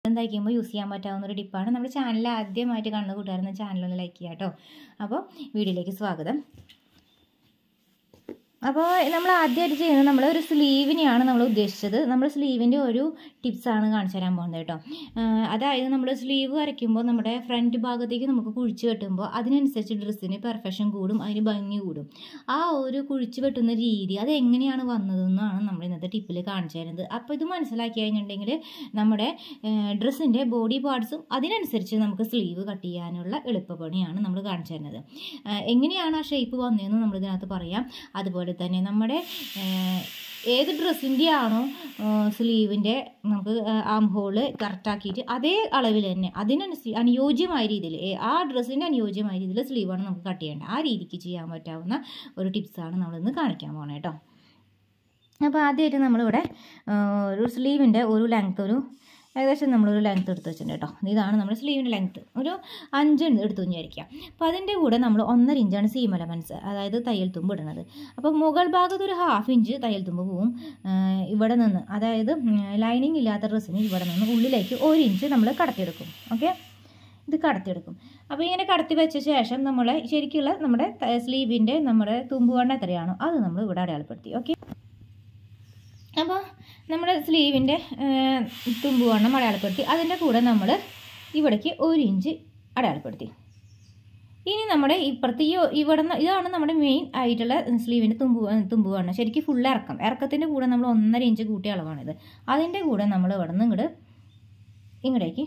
തയ്ക്കുമ്പോൾ യൂസ് ചെയ്യാൻ പറ്റാവുന്ന ഒരു ടിപ്പാണ് നമ്മുടെ ചാനൽ ആദ്യമായിട്ട് കാണുന്ന കൂട്ടുകാരെന്ന ചാനലൊന്ന് ലൈക്ക് ചെയ്യാം കേട്ടോ അപ്പോൾ വീഡിയോയിലേക്ക് സ്വാഗതം അപ്പോൾ നമ്മൾ ആദ്യമായിട്ട് ചെയ്യുന്നത് നമ്മൾ ഒരു സ്ലീവിനെയാണ് നമ്മൾ ഉദ്ദേശിച്ചത് നമ്മൾ സ്ലീവിൻ്റെ ഒരു ടിപ്സാണ് കാണിച്ചു തരാൻ പോകുന്നത് കേട്ടോ അതായത് നമ്മൾ സ്ലീവ് വരയ്ക്കുമ്പോൾ നമ്മുടെ ഫ്രണ്ട് ഭാഗത്തേക്ക് നമുക്ക് കുഴിച്ച് വെട്ടുമ്പോൾ അതിനനുസരിച്ച് ഡ്രസ്സിന് പെർഫെക്ഷൻ കൂടും അതിന് ഭംഗി കൂടും ആ ഒരു കുഴിച്ച് വെട്ടുന്ന രീതി അത് എങ്ങനെയാണ് വന്നതെന്നാണ് നമ്മൾ ഇന്നത്തെ ടിപ്പിൽ കാണിച്ചു തരുന്നത് അപ്പോൾ ഇത് മനസ്സിലാക്കി കഴിഞ്ഞിട്ടുണ്ടെങ്കിൽ നമ്മുടെ ഡ്രസ്സിൻ്റെ ബോഡി പാർട്സും അതിനനുസരിച്ച് നമുക്ക് സ്ലീവ് കട്ട് ചെയ്യാനുള്ള എളുപ്പപ്പണിയാണ് നമ്മൾ കാണിച്ചു തരുന്നത് എങ്ങനെയാണ് ആ ഷേപ്പ് വന്നതെന്ന് നമ്മൾ ഇതിനകത്ത് പറയാം അതുപോലെ തന്നെ നമ്മുടെ ഏത് ഡ്രസ്സിൻ്റെ ആണോ സ്ലീവിൻ്റെ നമുക്ക് ആം ഹോള് കറക്റ്റാക്കിയിട്ട് അതേ അളവിൽ തന്നെ അതിനനുസരിച്ച് അനുയോജ്യമായ രീതിയിൽ ആ ഡ്രസ്സിൻ്റെ അനുയോജ്യമായ രീതിയിൽ സ്ലീവാണ് നമുക്ക് കട്ട് ചെയ്യേണ്ടത് ആ രീതിക്ക് ചെയ്യാൻ പറ്റാവുന്ന ഒരു ടിപ്സാണ് നമ്മളിന്ന് കാണിക്കാൻ പോകണേ കേട്ടോ അപ്പോൾ ആദ്യമായിട്ട് നമ്മളിവിടെ ഒരു സ്ലീവിൻ്റെ ഒരു ലെങ്ത് ഒരു ഏകദേശം നമ്മളൊരു ലെങ്ത് എടുത്ത് വെച്ചിട്ടുണ്ട് കേട്ടോ ഇതാണ് നമ്മുടെ സ്ലീവിൻ്റെ ലെങ്ത് ഒരു അഞ്ച് എടുത്തു വിചാരിക്കാം അപ്പോൾ അതിൻ്റെ കൂടെ നമ്മൾ ഒന്നര ഇഞ്ചാണ് സീം എലമെൻറ്റ്സ് അതായത് തയ്യൽ തുമ്പ് ഇടുന്നത് അപ്പോൾ മുകൾ ഭാഗത്ത് ഒരു ഹാഫ് ഇഞ്ച് തയ്യൽ തുമ്പ് പോവും ഇവിടെ നിന്ന് അതായത് ലൈനിങ് ഇല്ലാത്ത ഡ്രസ്സിന് ഇവിടെ നിന്ന് ഉള്ളിലേക്ക് ഒരു ഇഞ്ച് നമ്മൾ കടത്തിയെടുക്കും ഓക്കെ ഇത് കടത്തിയെടുക്കും അപ്പോൾ ഇങ്ങനെ കടത്തി വെച്ച ശേഷം നമ്മൾ ശരിക്കുള്ള നമ്മുടെ സ്ലീവിൻ്റെ നമ്മുടെ തുമ്പുവണ്ണ എത്രയാണോ അത് നമ്മൾ ഇവിടെ അടയാളപ്പെടുത്തി ഓക്കെ അപ്പോൾ നമ്മുടെ സ്ലീവിൻ്റെ തുമ്പുവണ്ണം അടയാളപ്പെടുത്തി അതിൻ്റെ കൂടെ നമ്മൾ ഇവിടേക്ക് ഒരു ഇഞ്ച് അടയാളപ്പെടുത്തി ഇനി നമ്മുടെ ഇപ്പുറത്ത് ഈ ഇവിടെ ഇതാണ് നമ്മുടെ മെയിൻ ആയിട്ടുള്ള സ്ലീവിൻ്റെ തുമ്പു തുമ്പുവണ്ണം ശരിക്കും ഫുൾ ഇറക്കം ഇറക്കത്തിൻ്റെ കൂടെ നമ്മൾ ഒന്നര ഇഞ്ച് കൂട്ടിയ അളവാണിത് അതിൻ്റെ കൂടെ നമ്മൾ ഇവിടെ നിന്ന് ഇങ്ങോട്ട് ഇങ്ങടേക്ക്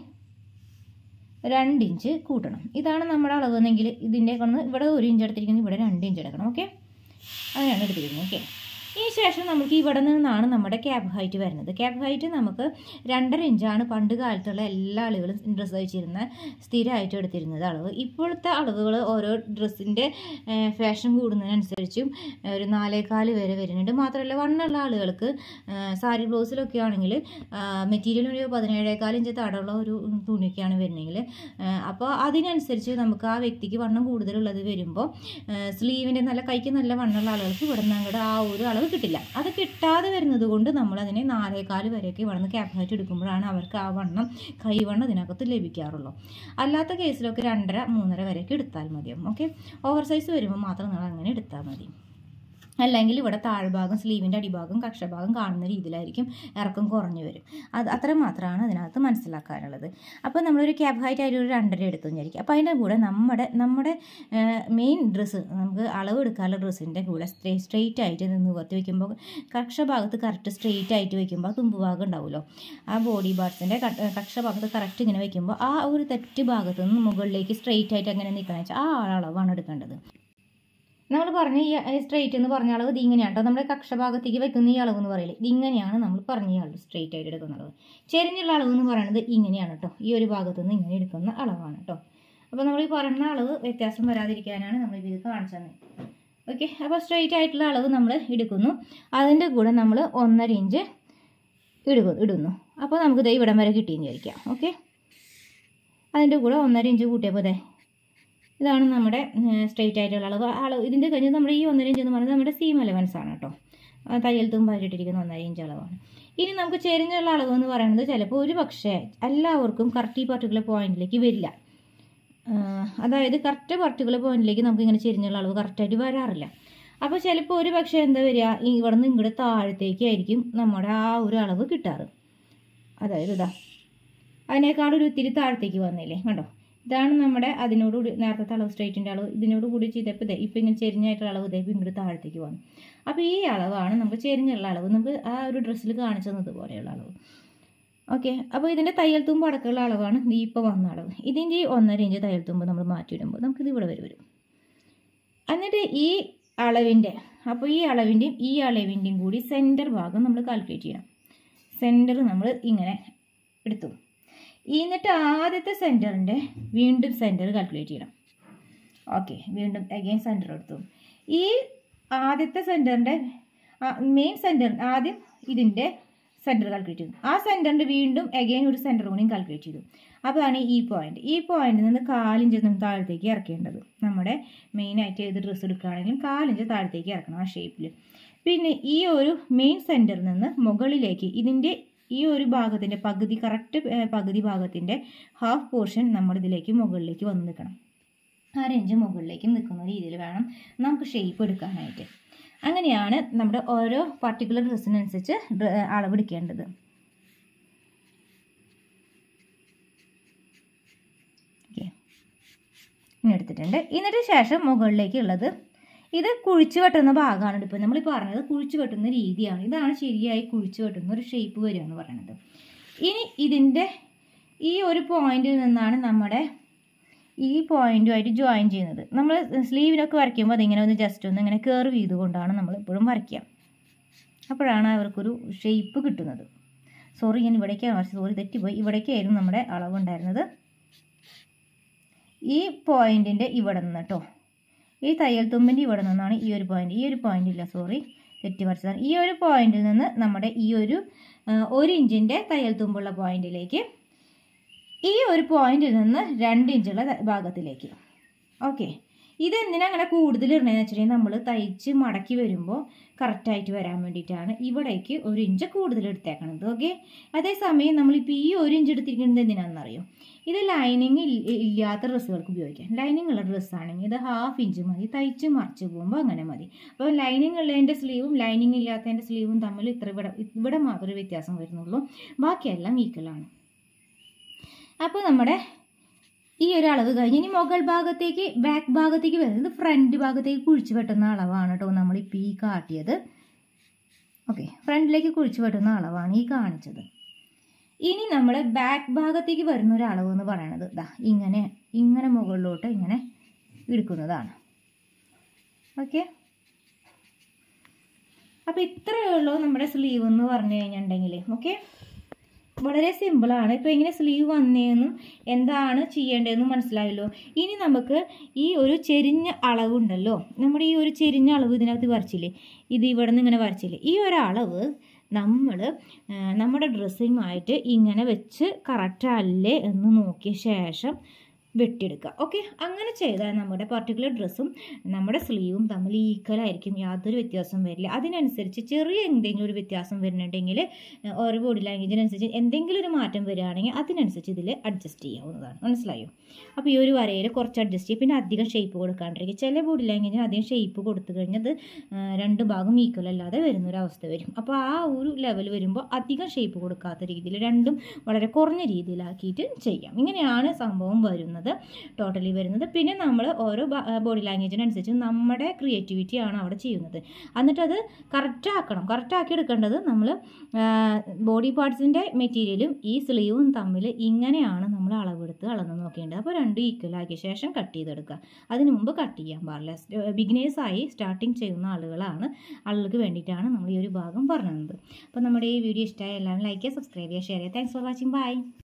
രണ്ട് ഇഞ്ച് കൂട്ടണം ഇതാണ് നമ്മുടെ അളവ് എന്നെങ്കിൽ ഇതിൻ്റെ കൊണ്ട് ഇവിടെ ഒരു ഇഞ്ച് എടുത്തിരിക്കുന്നത് ഇവിടെ രണ്ട് ഇഞ്ച് എടുക്കണം ഓക്കെ അങ്ങനെയാണ് എടുത്തിരിക്കുന്നത് ഓക്കെ ഈ ശേഷം നമുക്ക് ഇവിടെ നിന്നാണ് നമ്മുടെ ക്യാബ് ഹൈറ്റ് വരുന്നത് ക്യാബ് ഹൈറ്റ് നമുക്ക് രണ്ടര ഇഞ്ചാണ് പണ്ട് കാലത്തുള്ള എല്ലാ ആളുകളും ഡ്രസ്സ് തയ്ച്ചിരുന്ന സ്ഥിരമായിട്ട് എടുത്തിരുന്നത് അളവ് ഇപ്പോഴത്തെ അളവുകൾ ഓരോ ഡ്രസ്സിൻ്റെ ഫാഷൻ കൂടുന്നതിനനുസരിച്ചും ഒരു നാലേകാല് വരെ വരുന്നുണ്ട് മാത്രമല്ല വണ്ണുള്ള ആളുകൾക്ക് സാരി ബ്ലൗസിലൊക്കെ ആണെങ്കിൽ മെറ്റീരിയൽ ഒരു പതിനേഴേകാൽ ഇഞ്ച് തടമുള്ള ഒരു തുണിയൊക്കെയാണ് വരുന്നതെങ്കിൽ അപ്പോൾ അതിനനുസരിച്ച് നമുക്ക് ആ വ്യക്തിക്ക് വണ്ണം കൂടുതലുള്ളത് വരുമ്പോൾ സ്ലീവിൻ്റെ നല്ല കൈക്ക് നല്ല വണ്ണുള്ള ആളുകൾക്ക് ഇവിടെ നിന്ന് അങ്ങോട്ട് ആ ഒരു അളവ് കിട്ടില്ല അത് കിട്ടാതെ വരുന്നത് കൊണ്ട് നമ്മൾ അതിനെ നാലേകാല് വരെയൊക്കെ ഇവിടെ നിന്ന് ക്യാപ്റ്റായിട്ട് എടുക്കുമ്പോഴാണ് അവർക്ക് ആ വണ്ണം കൈവണ്ണം ഇതിനകത്ത് ലഭിക്കാറുള്ളൂ അല്ലാത്ത കേസിലൊക്കെ രണ്ടര മൂന്നര വരെയൊക്കെ എടുത്താൽ മതിയാവും ഓക്കെ ഓവർ സൈസ് വരുമ്പോൾ മാത്രം നമ്മൾ അങ്ങനെ എടുത്താൽ മതി അല്ലെങ്കിൽ ഇവിടെ താഴ്ഭാഗം സ്ലീവിൻ്റെ അടിഭാഗം കക്ഷഭാഗം കാണുന്ന രീതിയിലായിരിക്കും ഇറക്കം കുറഞ്ഞു വരും അത് അത്ര മാത്രമാണ് അതിനകത്ത് മനസ്സിലാക്കാനുള്ളത് അപ്പോൾ നമ്മളൊരു ക്യാബ് ഹൈറ്റ് ആയിട്ട് ഒരു രണ്ടര എടുത്തു വിചാരിക്കും അപ്പോൾ അതിൻ്റെ കൂടെ നമ്മുടെ നമ്മുടെ മെയിൻ ഡ്രസ്സ് നമുക്ക് അളവ് എടുക്കാനുള്ള ഡ്രസ്സിൻ്റെ കൂടെ സ്ട്രെയിറ്റ് ആയിട്ട് നിവർത്തി വയ്ക്കുമ്പോൾ കക്ഷഭാഗത്ത് കറക്റ്റ് സ്ട്രെയിറ്റ് ആയിട്ട് വയ്ക്കുമ്പോൾ തുമ്പ് ഭാഗം ഉണ്ടാവുമല്ലോ ആ ബോഡി പാർട്സിൻ്റെ കക്ഷഭാഗത്ത് കറക്റ്റ് ഇങ്ങനെ വയ്ക്കുമ്പോൾ ആ ഒരു തെറ്റ് ഭാഗത്ത് നിന്ന് മുകളിലേക്ക് സ്ട്രെയിറ്റ് ആയിട്ട് അങ്ങനെ നിൽക്കണമെന്ന് വെച്ചാൽ ആ അളവാണ് എടുക്കേണ്ടത് നമ്മൾ പറഞ്ഞ ഈ സ്ട്രെയിറ്റ് എന്ന് പറഞ്ഞ അളവ് ഇതിങ്ങനെയാണ് കേട്ടോ നമ്മുടെ കക്ഷഭാഗത്തേക്ക് വെക്കുന്ന ഈ അളവ് എന്ന് പറയില്ലേ ഇതിങ്ങനെയാണ് നമ്മൾ പറഞ്ഞ അളവ് സ്ട്രെയിറ്റ് ആയിട്ട് എടുക്കുന്ന അളവ് ചെരിഞ്ഞുള്ള അളവ് എന്ന് പറയുന്നത് ഇങ്ങനെയാണ് കേട്ടോ ഈ ഒരു ഭാഗത്തു നിന്ന് ഇങ്ങനെ എടുക്കുന്ന അളവാണ് കേട്ടോ അപ്പോൾ നമ്മൾ ഈ പറയുന്ന അളവ് വ്യത്യാസം വരാതിരിക്കാനാണ് നമ്മൾ ഇത് കാണിച്ചു തന്നെ ഓക്കെ അപ്പോൾ സ്ട്രെയിറ്റ് ആയിട്ടുള്ള അളവ് നമ്മൾ എടുക്കുന്നു അതിൻ്റെ കൂടെ നമ്മൾ ഒന്നര ഇഞ്ച് ഇടുക ഇടുന്നു അപ്പോൾ നമുക്ക് ദേ ഇവിടം വരെ കിട്ടിയെന്ന് വിചാരിക്കാം ഓക്കെ അതിൻ്റെ കൂടെ ഒന്നര ഇഞ്ച് കൂട്ടിയപ്പോൾ ദേ ഇതാണ് നമ്മുടെ സ്ട്രെയിറ്റ് ആയിട്ടുള്ള അളവ് അളവ് ഇതിൻ്റെ കഴിഞ്ഞ് നമ്മുടെ ഈ ഒന്നര ഇഞ്ച് എന്ന് പറയുന്നത് നമ്മുടെ സീം അലവൻസ് ആണ് കേട്ടോ തയ്യൽ തുമ്പായിട്ടിരിക്കുന്ന ഒന്നര ഇഞ്ച് അളവാണ് ഇനി നമുക്ക് ചെരിഞ്ഞുള്ള അളവ് എന്ന് പറയുന്നത് ചിലപ്പോൾ ഒരു പക്ഷേ എല്ലാവർക്കും കറക്റ്റ് ഈ പർട്ടിക്കുലർ പോയിന്റിലേക്ക് വരില്ല അതായത് കറക്റ്റ് പർട്ടിക്കുലർ പോയിന്റിലേക്ക് നമുക്ക് ഇങ്ങനെ ചെരിഞ്ഞുള്ള അളവ് കറക്റ്റായിട്ട് വരാറില്ല അപ്പോൾ ചിലപ്പോൾ ഒരു പക്ഷേ എന്താ വരിക ഇവിടെ നിന്ന് ഇങ്ങോട്ട് താഴത്തേക്കായിരിക്കും നമ്മുടെ ആ ഒരു അളവ് കിട്ടാറ് അതായത് ഇതാ അതിനേക്കാൾ ഒരു ഇത്തിരി താഴത്തേക്ക് വന്നില്ലേ കണ്ടോ ഇതാണ് നമ്മുടെ അതിനോട് കൂടി നേരത്തെ അളവ് സ്ട്രൈറ്റിൻ്റെ അളവ് ഇതിനോട് കൂടി ചെയ്തപ്പോൾ ഇതേ ഇപ്പം ഇങ്ങനെ ചെരിഞ്ഞായിട്ടുള്ള അളവ് ഇതേ ഇങ്ങോട്ട് താഴത്തേക്ക് വന്നു അപ്പോൾ ഈ അളവാണ് നമുക്ക് ചെരിഞ്ഞുള്ള അളവ് നമുക്ക് ആ ഒരു ഡ്രസ്സിൽ കാണിച്ചു തന്നതുപോലെയുള്ള അളവ് ഓക്കെ അപ്പോൾ ഇതിൻ്റെ തയ്യൽ തുമ്പ് അടക്കമുള്ള അളവാണ് ഈ ഇപ്പോൾ വന്ന അളവ് ഇതിൻ്റെ ഈ ഒന്നര ഇഞ്ച് തയ്യൽ തുമ്പ് നമ്മൾ മാറ്റിയിടുമ്പോൾ നമുക്കിത് ഇവിടെ വരെ വരും എന്നിട്ട് ഈ അളവിൻ്റെ അപ്പോൾ ഈ അളവിൻ്റെയും ഈ അളവിൻ്റെയും കൂടി സെൻറ്റർ ഭാഗം നമ്മൾ കാൽക്കുലേറ്റ് ചെയ്യണം സെൻറ്റർ നമ്മൾ ഇങ്ങനെ എടുത്തു എന്നിട്ട് ആദ്യത്തെ സെൻറ്ററിൻ്റെ വീണ്ടും സെൻറ്റർ കാൽക്കുലേറ്റ് ചെയ്യണം ഓക്കെ വീണ്ടും അഗെയിൻ സെൻറ്റർ എടുത്തു ഈ ആദ്യത്തെ സെൻറ്ററിൻ്റെ മെയിൻ സെൻറ്റർ ആദ്യം ഇതിൻ്റെ സെൻറ്റർ കാൽക്കുലേറ്റ് ചെയ്തു ആ സെൻറ്ററിൻ്റെ വീണ്ടും അഗെയിൻ ഒരു സെൻറ്റർ കൂടിയും കാൽക്കുലേറ്റ് ചെയ്തു അതാണ് ഈ പോയിന്റ് ഈ പോയിന്റിൽ നിന്ന് കാലിഞ്ച് നിന്ന് താഴത്തേക്ക് ഇറക്കേണ്ടത് നമ്മുടെ മെയിനായിട്ട് ഏത് ഡ്രസ്സ് എടുക്കുകയാണെങ്കിലും കാലിഞ്ച് താഴത്തേക്ക് ഇറക്കണം ആ ഷേപ്പിൽ പിന്നെ ഈ ഒരു മെയിൻ സെൻറ്ററിൽ നിന്ന് മുകളിലേക്ക് ഇതിൻ്റെ ഈ ഒരു ഭാഗത്തിൻ്റെ പകുതി കറക്റ്റ് പകുതി ഭാഗത്തിൻ്റെ ഹാഫ് പോർഷൻ നമ്മൾ ഇതിലേക്ക് മുകളിലേക്ക് വന്ന് നിൽക്കണം അരഞ്ച് മുകളിലേക്ക് നിൽക്കുന്ന രീതിയിൽ വേണം നമുക്ക് ഷേപ്പ് എടുക്കാനായിട്ട് അങ്ങനെയാണ് നമ്മുടെ ഓരോ പർട്ടിക്കുലർ ഡ്രസ്സിനനുസരിച്ച് അളവെടുക്കേണ്ടത് ഓക്കെ ഇനി എടുത്തിട്ടുണ്ട് എന്നിട്ട് ശേഷം മുകളിലേക്ക് ഉള്ളത് ഇത് കുഴിച്ചു വെട്ടുന്ന ഭാഗമാണ് ഇപ്പോൾ നമ്മൾ പറഞ്ഞത് കുഴിച്ചു വെട്ടുന്ന രീതിയാണ് ഇതാണ് ശരിയായി കുഴിച്ചു വെട്ടുന്ന ഒരു ഷേപ്പ് വരിക എന്ന് പറയുന്നത് ഇനി ഇതിൻ്റെ ഈ ഒരു പോയിന്റിൽ നിന്നാണ് നമ്മുടെ ഈ പോയിന്റുമായിട്ട് ജോയിൻ ചെയ്യുന്നത് നമ്മൾ സ്ലീവിനൊക്കെ വരയ്ക്കുമ്പോൾ അതിങ്ങനെ ഒന്ന് ജസ്റ്റ് ഒന്ന് ഇങ്ങനെ കയറി ചെയ്തുകൊണ്ടാണ് നമ്മൾ എപ്പോഴും വരയ്ക്കുക അപ്പോഴാണ് അവർക്കൊരു ഷേപ്പ് കിട്ടുന്നത് സോറി ഞാൻ ഇവിടേക്കാണ് വരച്ചത് സോറി തെറ്റിപ്പോയി ഇവിടേക്കായിരുന്നു നമ്മുടെ അളവുണ്ടായിരുന്നത് ഈ പോയിന്റിൻ്റെ ഇവിടെ നിന്ന് കേട്ടോ ഈ തയ്യൽ തുമ്പിൻ്റെ ഇവിടെ നിന്നാണ് ഈ ഒരു പോയിന്റ് ഈ ഒരു പോയിന്റ് ഇല്ല സോറി തെറ്റി വരച്ചതാണ് ഈ ഒരു പോയിന്റിൽ നിന്ന് നമ്മുടെ ഈ ഒരു ഒരു ഇഞ്ചിൻ്റെ തയ്യൽ തുമ്പുള്ള പോയിന്റിലേക്ക് ഈ ഒരു പോയിന്റിൽ നിന്ന് രണ്ട് ഇഞ്ചുള്ള ഭാഗത്തിലേക്ക് ഓക്കെ ഇതെന്തിനാ അങ്ങനെ കൂടുതൽ ഇടണമെന്ന് വെച്ചിട്ടുണ്ടെങ്കിൽ നമ്മൾ തയ്ച്ച് മടക്കി വരുമ്പോൾ കറക്റ്റായിട്ട് വരാൻ വേണ്ടിയിട്ടാണ് ഇവിടേക്ക് ഒരു ഇഞ്ച് കൂടുതൽ എടുത്തേക്കണത് ഓക്കെ അതേസമയം നമ്മളിപ്പോൾ ഈ ഒരു ഇഞ്ച് എടുത്തിരിക്കുന്നത് എന്തിനാണെന്നറിയോ ഇത് ലൈനിങ് ഇല്ലാത്ത ഡ്രസ്സുകൾക്ക് ഉപയോഗിക്കാം ലൈനിങ് ഉള്ള ഡ്രസ്സാണെങ്കിൽ ഇത് ഹാഫ് ഇഞ്ച് മതി തയ്ച്ച് മറിച്ച് പോകുമ്പോൾ അങ്ങനെ മതി അപ്പോൾ ലൈനിങ് ഉള്ളതിൻ്റെ സ്ലീവും ലൈനിങ് ഇല്ലാത്തതിൻ്റെ സ്ലീവും തമ്മിൽ ഇത്ര ഇവിടെ ഇവിടെ മാത്രമേ വ്യത്യാസം വരുന്നുള്ളൂ ബാക്കിയെല്ലാം ഈക്വലാണ് അപ്പോൾ നമ്മുടെ ഈ ഒരു അളവ് കഴിഞ്ഞ് ഇനി മുകൾ ഭാഗത്തേക്ക് ബാക്ക് ഭാഗത്തേക്ക് വരുന്നത് ഫ്രണ്ട് ഭാഗത്തേക്ക് കുഴിച്ച് വെട്ടുന്ന അളവാണ് കേട്ടോ നമ്മളിപ്പോൾ ഈ കാട്ടിയത് ഓക്കെ ഫ്രണ്ടിലേക്ക് കുഴിച്ച് വെട്ടുന്ന അളവാണ് ഈ കാണിച്ചത് ഇനി നമ്മൾ ബാക്ക് ഭാഗത്തേക്ക് വരുന്ന ഒരു അളവ് എന്ന് പറയുന്നത് ഇതാ ഇങ്ങനെ ഇങ്ങനെ മുകളിലോട്ട് ഇങ്ങനെ എടുക്കുന്നതാണ് ഓക്കെ അപ്പോൾ ഇത്രയേ ഉള്ളൂ നമ്മുടെ സ്ലീവ് എന്ന് പറഞ്ഞു കഴിഞ്ഞിട്ടുണ്ടെങ്കിൽ ഓക്കെ വളരെ സിമ്പിളാണ് ഇപ്പോൾ ഇങ്ങനെ സ്ലീവ് വന്നതെന്നും എന്താണ് ചെയ്യേണ്ടതെന്നും മനസ്സിലായല്ലോ ഇനി നമുക്ക് ഈ ഒരു ചെരിഞ്ഞ അളവുണ്ടല്ലോ നമ്മുടെ ഈ ഒരു ചെരിഞ്ഞ അളവ് ഇതിനകത്ത് വരച്ചില്ലേ ഇത് ഇവിടെ നിന്ന് ഇങ്ങനെ വരച്ചില്ലേ ഈ ഒരു അളവ് നമ്മൾ നമ്മുടെ ഡ്രസ്സിങ്ങുമായിട്ട് ഇങ്ങനെ വെച്ച് കറക്റ്റ് അല്ലേ എന്ന് നോക്കിയ ശേഷം വെട്ടിയെടുക്കുക ഓക്കെ അങ്ങനെ ചെയ്താൽ നമ്മുടെ പർട്ടിക്കുലർ ഡ്രസ്സും നമ്മുടെ സ്ലീവും തമ്മിൽ ഈക്വൽ ആയിരിക്കും യാതൊരു വ്യത്യാസം വരില്ല അതിനനുസരിച്ച് ചെറിയ എന്തെങ്കിലും ഒരു വ്യത്യാസം വരുന്നുണ്ടെങ്കിൽ ഓരോ ബോഡി ലാംഗ്വേജിനനുസരിച്ച് എന്തെങ്കിലും ഒരു മാറ്റം വരികയാണെങ്കിൽ അതിനനുസരിച്ച് ഇതിൽ അഡ്ജസ്റ്റ് ചെയ്യാവുന്നതാണ് മനസ്സിലായോ അപ്പോൾ ഈ ഒരു വരയിൽ കുറച്ച് അഡ്ജസ്റ്റ് ചെയ്യും പിന്നെ അധികം ഷേപ്പ് കൊടുക്കാണ്ടിരിക്കും ചില ബോഡി ലാംഗ്വേജിന് അധികം ഷേപ്പ് കൊടുത്തു കഴിഞ്ഞത് രണ്ട് ഭാഗം ഈക്വൽ അല്ലാതെ വരുന്ന ഒരു അവസ്ഥ വരും അപ്പോൾ ആ ഒരു ലെവൽ വരുമ്പോൾ അധികം ഷേപ്പ് കൊടുക്കാത്ത രീതിയിൽ രണ്ടും വളരെ കുറഞ്ഞ രീതിയിലാക്കിയിട്ട് ചെയ്യാം ഇങ്ങനെയാണ് സംഭവം വരുന്നത് ടോട്ടലി വരുന്നത് പിന്നെ നമ്മൾ ഓരോ ബോഡി ലാംഗ്വേജിനനുസരിച്ച് നമ്മുടെ ക്രിയേറ്റിവിറ്റിയാണ് അവിടെ ചെയ്യുന്നത് എന്നിട്ടത് കറക്റ്റ് ആക്കണം കറക്റ്റ് ആക്കി എടുക്കേണ്ടത് നമ്മൾ ബോഡി പാർട്സിൻ്റെ മെറ്റീരിയലും ഈ സ്ലീവും തമ്മിൽ ഇങ്ങനെയാണ് നമ്മൾ അളവെടുത്ത് അളന്ന് നോക്കേണ്ടത് അപ്പോൾ രണ്ടും ഈക്വൽ ആക്കിയ ശേഷം കട്ട് ചെയ്തെടുക്കുക അതിന് മുമ്പ് കട്ട് ചെയ്യാൻ പാടില്ല ബിഗിനേഴ്സായി സ്റ്റാർട്ടിങ് ചെയ്യുന്ന ആളുകളാണ് ആളുകൾക്ക് വേണ്ടിയിട്ടാണ് നമ്മൾ ഈ ഒരു ഭാഗം പറഞ്ഞത് അപ്പോൾ നമ്മുടെ ഈ വീഡിയോ ഇഷ്ടമായ എല്ലാവരും ലൈക്ക് ചെയ്യുക സബ്സ്ക്രൈബ് ചെയ്യുക ഷെയർ ചെയ്യുക താങ്ക്സ് ഫോർ വാച്ചിങ് ബൈ